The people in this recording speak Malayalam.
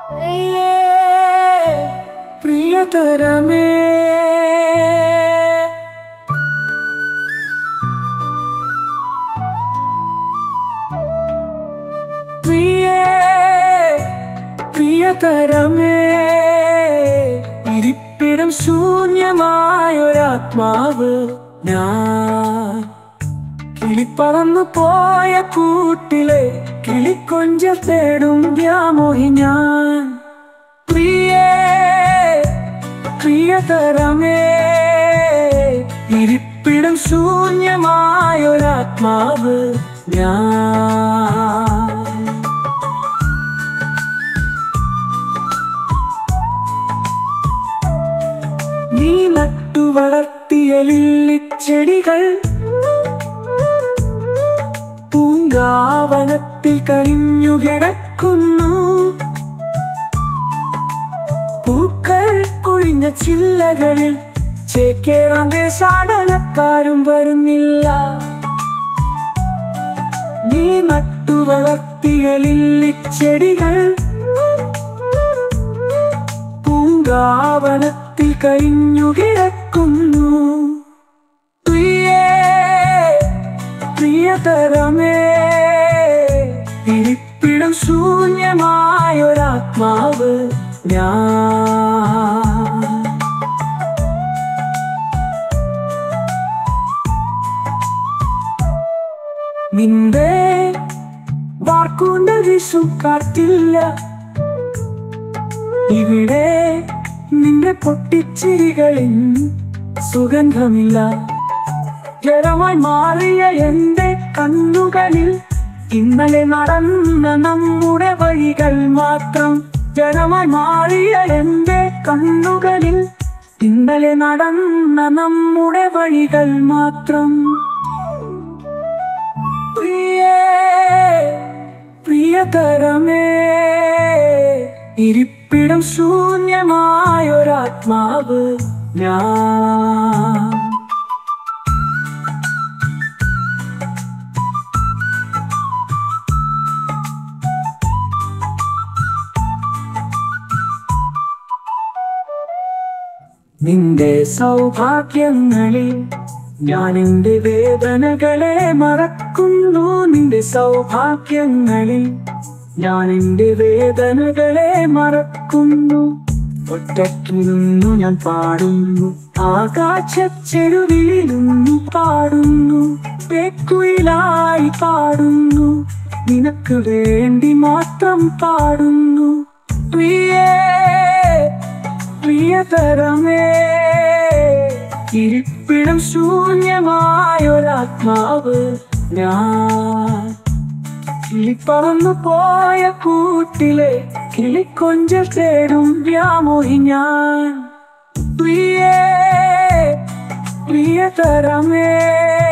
പ്രിയതരമേ പ്രിയേ പ്രിയതരമേ ഇരിപ്പിടം ശൂന്യമായൊരാത്മാവ് ഞാൻ കിളിപ്പറന്നു പോയ കൂട്ടിലെ കിളിക്കൊഞ്ച തേടും വ്യാമോഹി ഞാൻ പ്രിയേ പ്രിയതരമേ ഇരിപ്പിടം ശൂന്യമായൊരാത്മാവ് ഞാൻ നീ നട്ടു വളർത്തിയ ലില്ലിച്ചെടികൾ പൂങ്കാവനത്തിൽ കഴിഞ്ഞു കിടക്കുന്നു പൂക്കൾ കൊഴിഞ്ഞ ചില്ലകളിൽ ചേക്കേറാന്റെ സാടനക്കാരും വരുന്നില്ല നീ നട്ടു വളർത്തിയ ലില്ലിച്ചെടികൾ പൂങ്കാവനത്തിൽ കഴിഞ്ഞു കിടക്കുന്നു പ്രിയേ പ്രിയതരമേ ഇരിപ്പിടം ശൂന്യമായൊരാത്മാവ് ഞാൻ നിന്റെ വാർക്കൂണ്ട വിഷു കാട്ടില്ല ഇവിടെ നിന്റെ പൊട്ടിച്ചിരികളിൽ സുഗന്ധമില്ല ജലമായി മാറിയ എന്റെ കണ്ണുകളിൽ ഇന്നലെ നടന്ന നമ്മുടെ വഴികൾ മാത്രം ജലമായി മാറിയ എന്റെ കണ്ണുകളിൽ ഇന്നലെ നടന്ന നമ്മുടെ വഴികൾ മാത്രം പ്രിയേ പ്രിയതരമേ ഇരിപ്പിടം ശൂന്യമായൊരാത്മാവ് ഞാൻ നിന്റെ സൗഭാഗ്യങ്ങളിൽ ഞാൻ എന്റെ വേദനകളെ മറക്കുന്നു നിന്റെ സൗഭാഗ്യങ്ങളിൽ ഞാൻ എന്റെ വേദനകളെ മറക്കുന്നു ഒറ്റയ്ക്കിരുന്നു ഞാൻ പാടുന്നു ആകാശച്ചെരുവിലിരുന്നു പാടുന്നു തെക്കുയിലായി പാടുന്നു നിനക്ക് വേണ്ടി മാത്രം പാടുന്നു പ്രിയേ പ്രിയതരമേ ഇരിപ്പിടം ശൂന്യമായൊരാത്മാവ് ഞാൻ കിളിപ്പറന്നു പോയ കൂട്ടിലെ കിളിക്കൊഞ്ച തേടും വ്യാമോഹി ഞാൻ പ്രിയേ പ്രിയതരമേ